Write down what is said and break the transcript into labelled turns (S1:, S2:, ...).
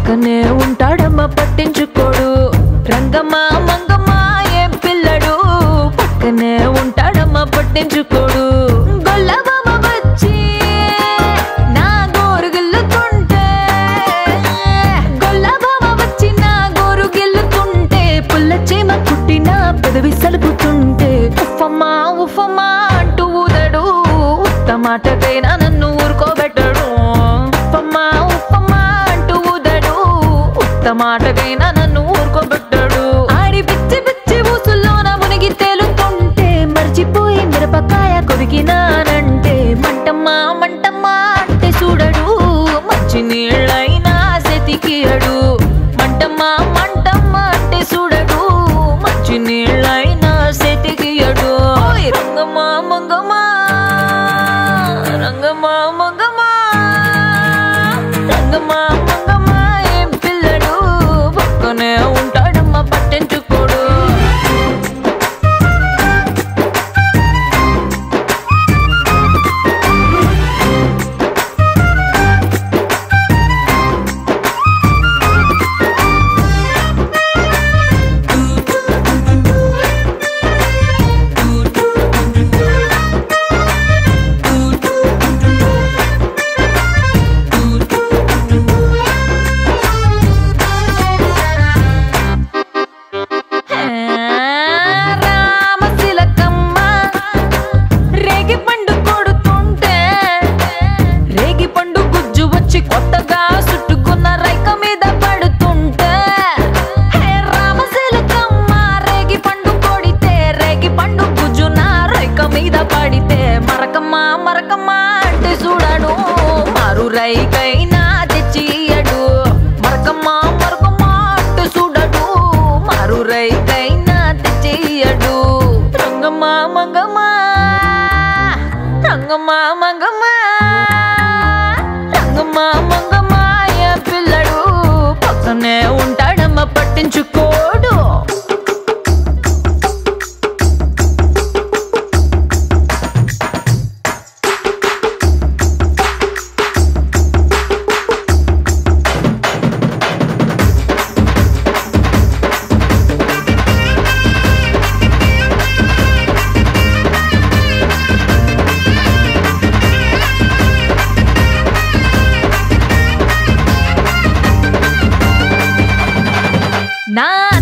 S1: పక్కనే ఉంటాడమ్మ పట్టించుకోడు రంగమ్మ మంగమ్మ ఏం పిల్లడు పక్కనే ఉంటాడమ్మ పట్టించుకోడు గొల్లబామ వచ్చి నా గోరు గిల్లుతుంటే గొల్లబామ వచ్చి నా గోరు గిల్లుతుంటే పుల్ల చీమ కుట్టిన పెదవి సలుపుతుంటే ఉఫమ్మా ఉఫమ్మా అంటూ ఊదడు ఉత్త మాటకైనా నన్ను ఊరుకోబెట్టడు ఉఫమ్మా ఉఫమ్మా అంటూ ఊదడు ఉత్త మాటకైనా నన్ను ఊరుకోబెట్టడు ఆడి పిచ్చి పిచ్చి ఊసుల్లోన మునిగి తేలుతుంటే మర్చిపోయి మిరపకాయ కొరికినానంటే మంటమ్మా మంటమ్మా అంటే చూడడు మంచి నీళ్ళైనా సెతికియడు మంటమ్మా మంటమ్మా అంటే చూడడు మంచి నీళ్ళైనా సెతికియడు ఓయ్ రంగమ్మా మంగమ్మా రంగమ్మా మంగమ్మా రంగమ్మా మంగమ్మా ఏం పిల్లడు పక్కనే ఉంటాడమ్మా పట్టించుకోడు రామశిలకమ్మ రేగి పండు కొడుతుంటే రేగి పండు గుజ్జు వచ్చి కొత్తగా చుట్టుకున్న రైక మీద పడుతుంటే హే రామశిలకమ్మ రేగి పండు కొడితే రేగి పండు గుజ్జు నా రైక మీద పడితే మరకమ్మ మరకమ్మ అంటే చూడడు మారు రైకైనా తెచ్చియడు మరకమ్మ మరకమ్మ అంటే చూడడు మారు రైకైనా తెచ్చియడు రంగమ్మ మంగమ్మ రంగమ్మ మంగమ్మ రంగమ్మ మంగమ్మ ఏ పిల్లడు పక్కనే ఉంటాడమ్మ పట్టించుకోడు నా